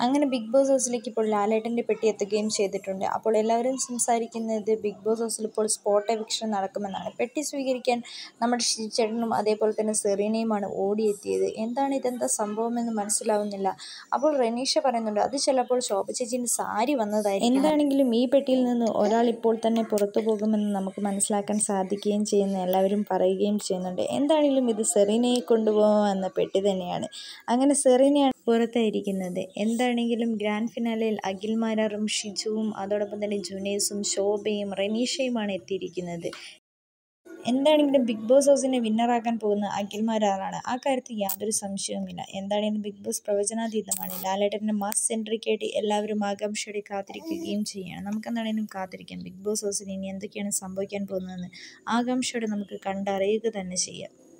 അങ്ങനെ big boss ഹൗസിലേക്ക് ഇപ്പോൾ ലാലേട്ടൻ്റെ പെട്ടി എത്തുകയും ചെയ്തിട്ടുണ്ട് അപ്പോൾ എല്ലാവരും സംസാരിക്കുന്നത് ബിഗ് ബോസ് ഹൗസിൽ ഇപ്പോൾ സ്പോട്ട് എവിക്ഷൻ നടക്കുമെന്നാണ് പെട്ടി സ്വീകരിക്കാൻ നമ്മുടെ ഷിജുചേട്ടനും അതേപോലെ തന്നെ സെറീനയുമാണ് ഓടിയെത്തിയത് എന്താണ് ഇതെന്താ സംഭവമെന്ന് മനസ്സിലാവുന്നില്ല അപ്പോൾ റെനീഷ പറയുന്നുണ്ട് അത് ചിലപ്പോൾ ശോഭ ചേച്ചീൻ്റെ സാരി വന്നതായിരിക്കും എന്താണെങ്കിലും ഈ പെട്ടിയിൽ നിന്ന് ഒരാൾ ഇപ്പോൾ തന്നെ പുറത്തു പോകുമെന്ന് നമുക്ക് മനസ്സിലാക്കാൻ സാധിക്കുകയും ചെയ്യുന്ന എല്ലാവരും പറയുകയും ചെയ്യുന്നുണ്ട് എന്താണെങ്കിലും ഇത് സെറീനയെ കൊണ്ടുപോകാമെന്ന പെട്ടി തന്നെയാണ് അങ്ങനെ സെറീനയാണ് പുറത്തായിരിക്കുന്നത് എന്താണെങ്കിലും ഗ്രാൻഡ് ഫിനാലയിൽ അഖിൽമാരാറും ഷിജുവും അതോടൊപ്പം തന്നെ ജുനേസും ശോഭയും റെനീഷയുമാണ് എത്തിയിരിക്കുന്നത് എന്താണെങ്കിലും ബിഗ് ബോസ് ഹൗസിനെ വിന്നറാക്കാൻ പോകുന്ന അഖിൽമാരാറാണ് ആ കാര്യത്തിൽ യാതൊരു സംശയവുമില്ല എന്താണെങ്കിലും ബിഗ് ബോസ് പ്രവചനാതീതമാണ് ലാലേട്ടൻ്റെ മാസ് സെൻട്രിക്കായിട്ട് എല്ലാവരും ആകാംക്ഷയോടെ കാത്തിരിക്കുകയും ചെയ്യുകയാണ് നമുക്കെന്താണെങ്കിലും കാത്തിരിക്കാം ബിഗ് ബോസ് ഹൗസിൽ ഇനി എന്തൊക്കെയാണ് സംഭവിക്കാൻ പോകുന്നതെന്ന് ആകാംക്ഷയോടെ നമുക്ക് കണ്ടറിയുക തന്നെ ചെയ്യാം